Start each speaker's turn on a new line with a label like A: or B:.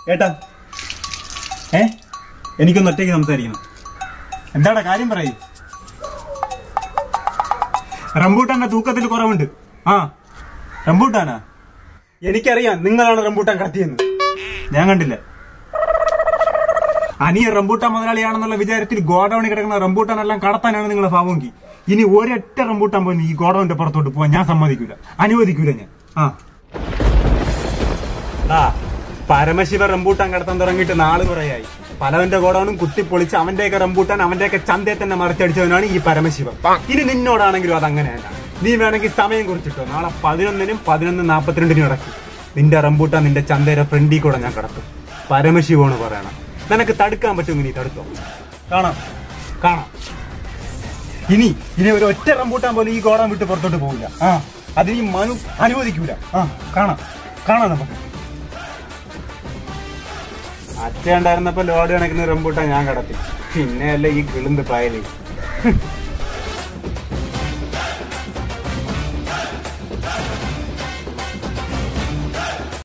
A: ഏട്ടാ ഏ എനിക്കൊന്ന് ഒറ്റയ്ക്ക് സംസാരിക്കണം എന്താടാ കാര്യം പറയൂ റംബൂട്ടാന്റെ തൂക്കത്തിൽ കുറവുണ്ട് ആ റംബൂട്ടാനാ എനിക്കറിയാം നിങ്ങളാണ് റംബൂട്ടാൻ കടത്തിയെന്ന് ഞാൻ കണ്ടില്ല അനിയ റംബൂട്ടാൻ മുതലാളിയാണെന്നുള്ള വിചാരത്തിൽ ഗോഡൌണിൽ കിടക്കുന്ന റംബൂട്ടാൻ എല്ലാം കടത്താനാണ് നിങ്ങളെ ഭാവമെങ്കിൽ ഇനി ഒരൊറ്റ റംബൂട്ടാൻ പോയി ഈ ഗോഡൌണിന്റെ പുറത്തോട്ട് പോവാൻ ഞാൻ സമ്മതിക്കൂല അനുവദിക്കൂല ഞാൻ ആ ആ പരമശിവ റംബൂട്ടാൻ കടത്താൻ തുടങ്ങിയിട്ട് നാള് കുറയായി പലവന്റെ ഗോഡൌണും കുത്തിപ്പൊളിച്ച് അവന്റെയൊക്കെ റംബൂട്ടാൻ അവന്റെയൊക്കെ ചന്തയെ തന്നെ മറിച്ചടിച്ചവനാണ് ഈ പരമശിവൻ ഇനി നിന്നോടാണെങ്കിലും അത് അങ്ങനെയല്ല നീ വേണമെങ്കിൽ സമയം കുറിച്ചിട്ടോ നാളെ പതിനൊന്നിനും പതിനൊന്ന് നാപ്പത്തിരണ്ടിനും ഇടയ്ക്ക് നിന്റെ റംബൂട്ടാൻ നിന്റെ ചന്തയുടെ ഫ്രണ്ടിൽ കൂടെ ഞാൻ കടത്തും പരമശിവമാണ് പറയണം നിനക്ക് തടുക്കാൻ പറ്റുമെങ്കിൽ നീ തടുത്തോ കാണാം കാണാം ഇനി ഇനി ഒരു ഒറ്റ റംബൂട്ടാൻ പോലും ഈ ഗോഡം വിട്ട് പുറത്തോട്ട് പോകില്ല ആ അത് ഈ മനു അനുവദിക്കൂല ആ കാണാം കാണാം നമുക്ക് അച്ഛ ഉണ്ടായിരുന്നപ്പോ ലോഡ് കണക്കിന് റംബൂട്ടാൻ ഞാൻ കടത്തി പിന്നെയല്ലേ ഈ കിളുന്ത് പായല്